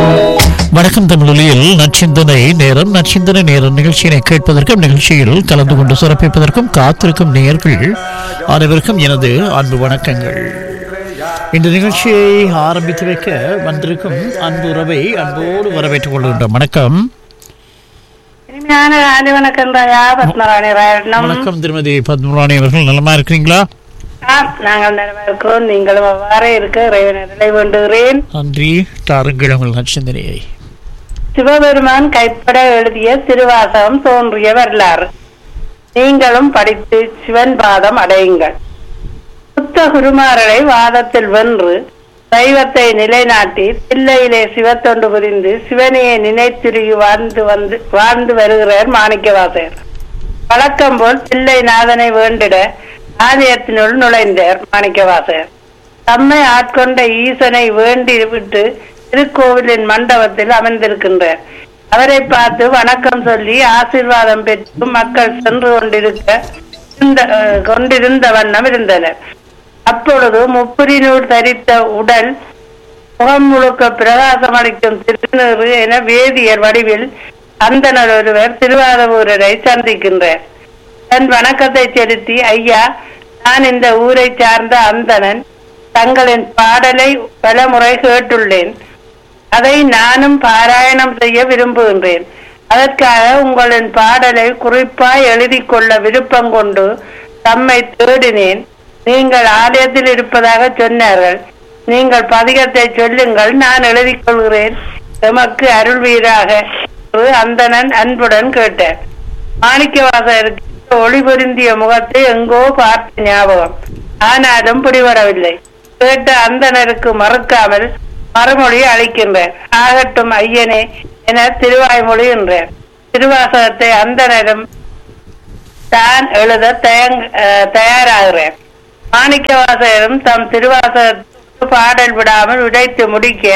வணக்கம் தமிழொலியில் நச்சிந்தனை நேரம் நச்சிந்தனை நேரம் நிகழ்ச்சியினை கேட்பதற்கும் நிகழ்ச்சியில் கலந்து கொண்டு சிறப்பிப்பதற்கும் காத்திருக்கும் நேயர்கள் அனைவருக்கும் எனது அன்பு வணக்கங்கள் இந்த நிகழ்ச்சியை ஆரம்பித்து வைக்க வந்திருக்கும் அன்பு உறவை அன்போடு வரவேற்றுக் கொள்கின்றோம் வணக்கம் இனிமையான காலை வணக்கம் ராயா பத்மராணி ராயண்ணம் வணக்கம் திருமதி பத்மராணி அவர்கள் நலமா இருக்கிறீங்களா ஆம் நாங்கள் நலமா இருக்கிறோம் நீங்களும் அவ்வாறே இருக்க இறைவனை வேண்டுகிறேன் நன்றி தாருங்கள் உங்கள் நச்சிந்தனையை சிவபெருமான் கைப்பட எழுதிய திருவாசகம் தோன்றிய வரலாறு நீங்களும் படித்து சிவன் பாதம் அடையுங்கள் புத்த குருமாரரை வாதத்தில் வென்று தெய்வத்தை நிலைநாட்டி தில்லையிலே சிவத்தொண்டு புரிந்து சிவனையை நினைத்துருகி வாழ்ந்து வந்து வாழ்ந்து வருகிறார் மாணிக்கவாசகர் வழக்கம் போல் தில்லை நாதனை வேண்டிட ஆலயத்தினுள் நுழைந்தார் மாணிக்கவாசகர் தம்மை ஆட்கொண்ட ஈசனை வேண்டி விட்டு திருக்கோவிலின் மண்டபத்தில் அமர்ந்திருக்கின்றார் அவரை பார்த்து வணக்கம் சொல்லி ஆசீர்வாதம் பெற்று மக்கள் சென்று கொண்டிருக்க இருந்த- அஹ், கொண்டிருந்த வண்ணம் இருந்தனர் அப்பொழுது முப்புரி நூல் தரித்த உடல் முகம் முழுக்க பிரகாசமளிக்கும் திருநீறு என வேதியர் வடிவில் அந்தனர் ஒருவர் திருவாதவூரரை சந்திக்கின்றார் தன் வணக்கத்தை செலுத்தி ஐயா நான் இந்த ஊரை சார்ந்த அந்தணன் தங்களின் பாடலை பலமுறை கேட்டுள்ளேன் அதை நானும் பாராயணம் செய்ய விரும்புகின்றேன் அதற்காக உங்களின் பாடலை குறிப்பாய் எழுதி கொள்ள விருப்பம் கொண்டு தம்மை தேடினேன் நீங்கள் ஆலயத்தில் இருப்பதாக சொன்னார்கள் நீங்கள் பதிகத்தை சொல்லுங்கள் நான் எழுதிக் கொள்கிறேன் எமக்கு அருள்வீராக என்று அந்தணன் அன்புடன் கேட்டார் மாணிக்கவாசகருக்கு ஒளி பொருந்திய முகத்தை எங்கோ பார்த்த ஞாபகம் ஆனாலும் பிடிபடவில்லை கேட்ட அந்தணருக்கு மறுக்காமல் மறுமொழி அளிக்கின்றார் ஆகட்டும் ஐயனே என திருவாய்மொழி என்றார் திருவாசகத்தை அந்தணரும் தான் எழுத தயங் அஹ் தயாராகிறார் மாணிக்கவாசகரும் தம் திருவாசகத்துக்கு பாடல் விடாமல் உடைத்து முடிக்க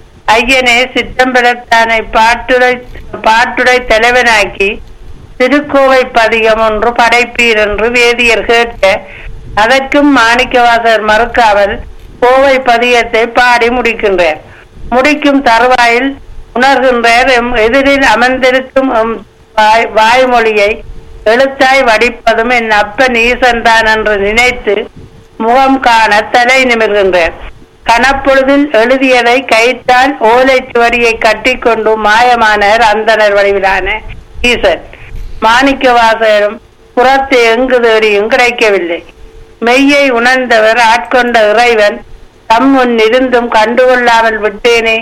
ஐயனே சித்தம்பரத்தானை பாட்டுடை பாட்டுடை தலைவனாக்கி திருக்கோவை பதிகம் ஒன்று படைப்பீர் என்று வேதியர் கேட்க அதற்கும் மாணிக்கவாசகர் மறுக்காமல் கோவை பதிகத்தை பாடி முடிக்கின்றார் முடிக்கும் தருவாயில் உணர்கின்றார் எம் எதிரில் அமர்ந்திருக்கும் எம் வாய்- வாய்மொழியை எழுத்தாய் வடிப்பதும் என் அப்பன் ஈசன் தான் என்று நினைத்து முகம் காண தலை நிமிர்கின்றார் கணப்பொழுதில் எழுதியதை கைத்தால் ஓலைச் சுவடியை கட்டிக்கொண்டு மாயமானார் அந்தனர் வடிவிலான ஈசன் மாணிக்கவாசகரும் புறத்தை எங்கு தேடியும் கிடைக்கவில்லை மெய்யை உணர்ந்தவர் ஆட்கொண்ட இறைவன் தம் முன் இருந்தும் கண்டுகொள்ளாமல் விட்டேனே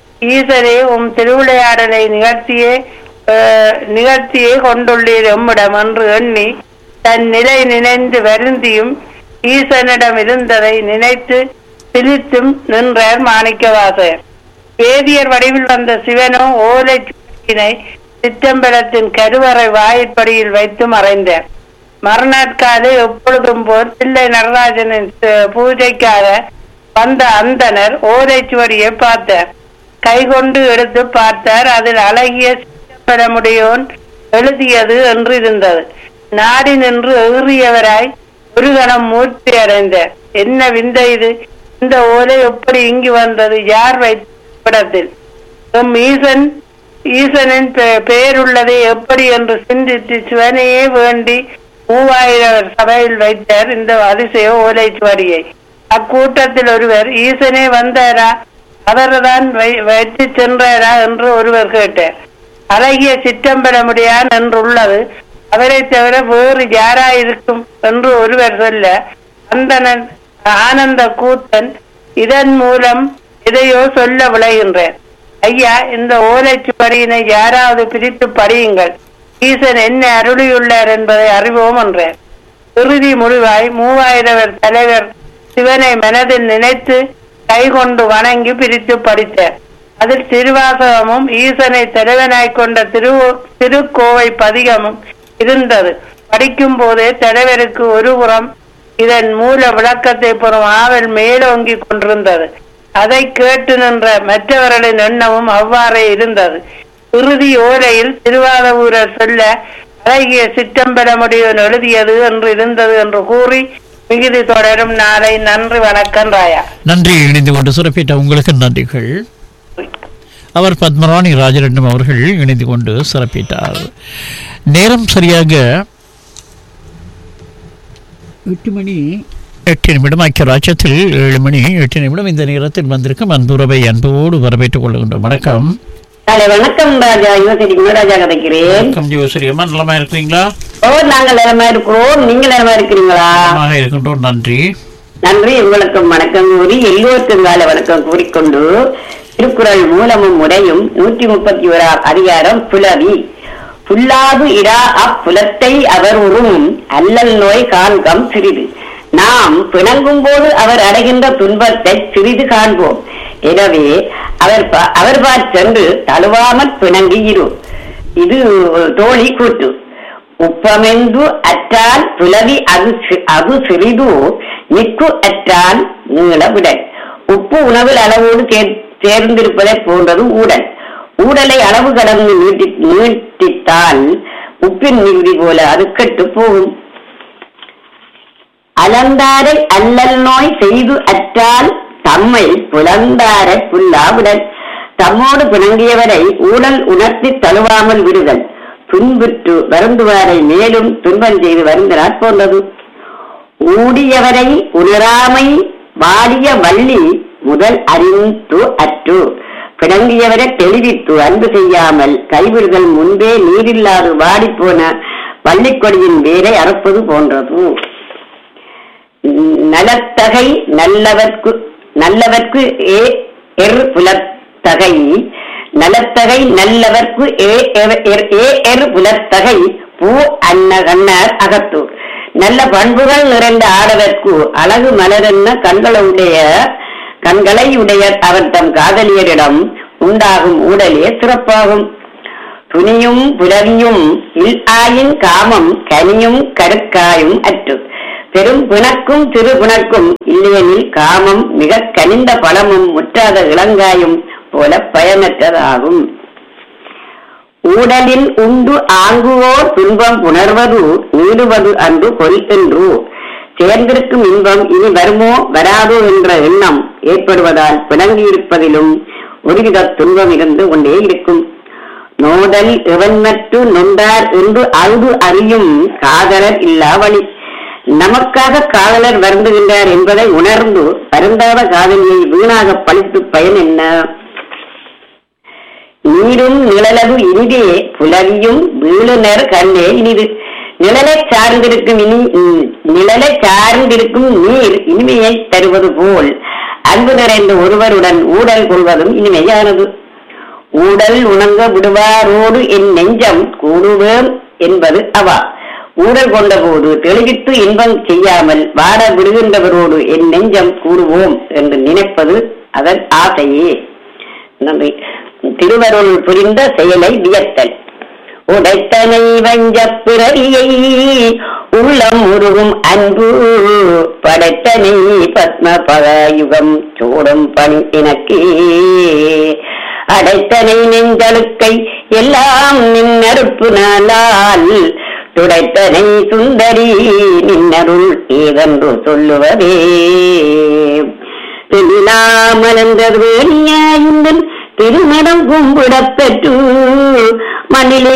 ஈசரே உம் திருவிளையாடலை நிகழ்த்தியே அஹ், நிகழ்த்தியே கொண்டுள்ளீர் எம்மிடம் என்று எண்ணி தன் நிலை நினைந்து வருந்தியும் ஈசனிடம் இருந்ததை நினைத்து சிலித்தும் நின்றார் மாணிக்கவாசகர் வேதியர் வடிவில் வந்த சிவனோ ஓலை சுவடியினை சிற்றம்பலத்தின் கருவறை வாயிற்படியில் வைத்து மறைந்தார் மறுநாட்காலை எப்பொழுதும் போல் பிள்ளை நடராஜனின் அஹ், பூஜைக்காக வந்த அந்தனர் ஓலைச்சுவடியை பார்த்தார் கைகொண்டு எடுத்து பார்த்தார் அதில் அழகிய சிற்றம்பலமுடையோன் எழுதியது என்று இருந்தது நாடி நின்று எகிறியவராய் ஒரு கணம் மூர்த்தி அடைந்தார் என்ன விந்தை இது இந்த ஓலை எப்படி இங்கு வந்தது யார் வைத்த இடத்தில் எம் ஈசன் ஈசனின் பெ- பெயருள்ளதை எப்படி என்று சிந்தித்து சிவனையே வேண்டி மூவாயிரம் சபையில் வைத்தார் இந்த அதிசய ஓலைச்சுவடியை அக்கூட்டத்தில் ஒருவர் ஈசனே வந்தாரா அவர்தான் வை- வைத்து சென்றாரா என்று ஒருவர் கேட்டார் அழகிய சிற்றம்பலமுடையான் என்றுள்ளது அவரை தவிர வேறு யாராயிருக்கும் என்று ஒருவர் சொல்ல அந்தணன் ஆனந்த கூத்தன் இதன் மூலம் எதையோ சொல்ல விளைகின்றார் ஐயா இந்த ஓலைச்சுவடியினை யாராவது பிரித்து படியுங்கள் ஈசன் என்ன அருளியுள்ளார் என்பதை அறிவோம் என்றார் இறுதி முடிவாய் மூவாயிரவர் தலைவர் சிவனை மனதில் நினைத்து கைகொண்டு வணங்கி பிரித்து படித்தார் அதில் திருவாசகமும் ஈசனை தலைவனாய் கொண்ட திரு திருக்கோவை பதிகமும் இருந்தது படிக்கும் போதே தலைவருக்கு ஒருபுறம் இதன் மூல விளக்கத்தை பெறும் ஆவல் மேலோங்கி கொண்டிருந்தது அதை கேட்டு நின்ற மற்றவர்களின் எண்ணமும் அவ்வாறே இருந்தது இறுதி ஓலையில் திருவாதவூரர் சொல்ல அழகிய சிற்றம்பலமுடையவன் எழுதியது என்று இருந்தது என்று கூறி மிகுதி தொடரும் நாளை நன்றி வணக்கம் ராயா நன்றி இணைந்து கொண்டு சிறப்பிட்ட உங்களுக்கு நன்றிகள் அவர் பத்மராணி ராஜரட்னம் அவர்கள் இணைந்து கொண்டு சிறப்பித்தார் நேரம் சரியாக எட்டு மணி எட்டு நிமிடம் ஐக்கிய ராஜ்யத்தில் ஏழு மணி எட்டு நிமிடம் இந்த நேரத்தில் வந்திருக்கும் அன்புறவை அன்போடு வரவேற்றுக் கொள்கின்றோம் வணக்கம் காலை வணக்கம் ராஜா யுவசரி குணராஜா கதைக்கிறேன் வணக்கம் ஜோசரி அம்மா நலமா இருக்கிறீங்களா ஓ நாங்கள் நிலமா இருக்கிறோம் நீங்க நிலமா இருக்கிறீங்களா நலமாக இருக்கின்றோம் நன்றி நன்றி உங்களுக்கும் வணக்கம் கூறி எல்லோருக்கும் கால வணக்கம் கூறிக்கொண்டு திருக்குறள் மூலமும் முறையும் நூற்றி முப்பத்தி ஓராம் அதிகாரம் புலவி புல்லாது இரா அப்புலத்தை அவர் உறும் அல்லல் நோய் காண்கம் சிறிது நாம் பிணங்கும் போது அவர் அடைகின்ற துன்பத்தை சிறிது காண்போம் எனவே அவர் பா- அவர் பாற் சென்று தழுவாமல் பிணங்கி இரு இது தோழி கூட்டு உப்பமெந்து அற்றால் புலவி அது சி- அது சிறிது நிற்கு அற்றால் நீள விடல் உப்பு உணவில் அளவோடு சேர்- சேர்ந்திருப்பதை போன்றது ஊடல் ஊடலை அளவு கடந்து நீட்டி நீட்டித்தால் உப்பின் மிகுதி போல அது கெட்டு போகும் அலந்தாரை அல்லல் நோய் செய்து அற்றால் தம்மை புலந்தாரை புல்லாவிடல் தம்மோடு பிணங்கியவரை ஊழல் உணர்த்தி தழுவாமல் விடுதல் துன்புற்று வருந்துவாரை மேலும் துன்பம் செய்து வருந்தினாற் போன்றது ஊடியவரை உணராமை வாடிய வள்ளி முதல் அறிந்து அற்று பிணங்கியவரை தெளிவித்து அன்பு செய்யாமல் கைவிடுதல் முன்பே நீரில்லாது வாடிப்போன வள்ளிக்கொடியின் வேரை அறுப்பது போன்றது நலத்தகை நல்லவர்க்கு நல்லவர்க்கு ஏ எர் புலத்தகை நலத்தகை நல்லவர்க்கு ஏ எர்- எர்- ஏ எர் புலத்தகை பூ அன்ன கண்ணார் அகத்தூர் நல்ல பண்புகள் நிறைந்த ஆடவர்க்கு அழகு மலரென்ன கண்களுடைய கண்களை உடைய அவர் தம் காதலியரிடம் உண்டாகும் ஊடலே சிறப்பாகும் துணியும் புலவியும் இல் ஆயின் காமம் கனியும் கருக்காயும் அற்று பெரும் பிணக்கும் சிறு பிணக்கும் இல்லையெனில் காமம் மிக கனிந்த பழமும் முற்றாத இளங்காயும் போல பயனற்றதாகும் ஊடலில் உண்டு ஆங்குவோர் துன்பம் உணர்வது நீடுவது அன்று கொல் என்று சேர்ந்திருக்கும் இன்பம் இனி வருமோ வராதோ என்ற எண்ணம் ஏற்படுவதால் பிணங்கியிருப்பதிலும் ஒருவித துன்பம் இருந்து கொண்டே இருக்கும் நோதல் எவன்மற்று நொந்தார் என்று அழுது அறியும் காதலர் இல்லா வழி நமக்காக காதலர் வருந்துகின்றார் என்பதை உணர்ந்து வருந்தாத காதலியை வீணாக பழித்து பயன் என்ன நீரும் நிழலது இனிதே புலவியும் வீழுனர் கண்ணே இனிது நிழலை சார்ந்திருக்கும் இனி ம், நிழலை சார்ந்திருக்கும் நீர் இனிமையை தருவது போல் அன்பு நிறைந்த ஒருவருடன் ஊடல் கொள்வதும் இனிமையானது ஊடல் உணங்க விடுவாரோடு என் நெஞ்சம் கூடுவேம் என்பது அவா ஊடல் கொண்டபோது தெளிவித்து இன்பம் செய்யாமல் வாட விடுகின்றவரோடு என் நெஞ்சம் கூடுவோம் என்று நினைப்பது அதன் ஆசையே நன்றி திருவருள் புரிந்த செயலை வியத்தல் உடைத்தனை வஞ்ச பிறவியை உள்ளம் உருகும் அன்பு படைத்தனை பத்ம பகாயுகம் சூடும் பணி எனக்கே அடைத்தனை நெஞ்சலுக்கை எல்லாம் நின்னறுப்பு நாளால் துடைத்தனை சுந்தரி நின்னருள் ஏதென்று சொல்லுவதே திருநாமலந்தது வேணியாயுந்தன் திருமணம் கும்பிடப் பெற்று மண்ணிலே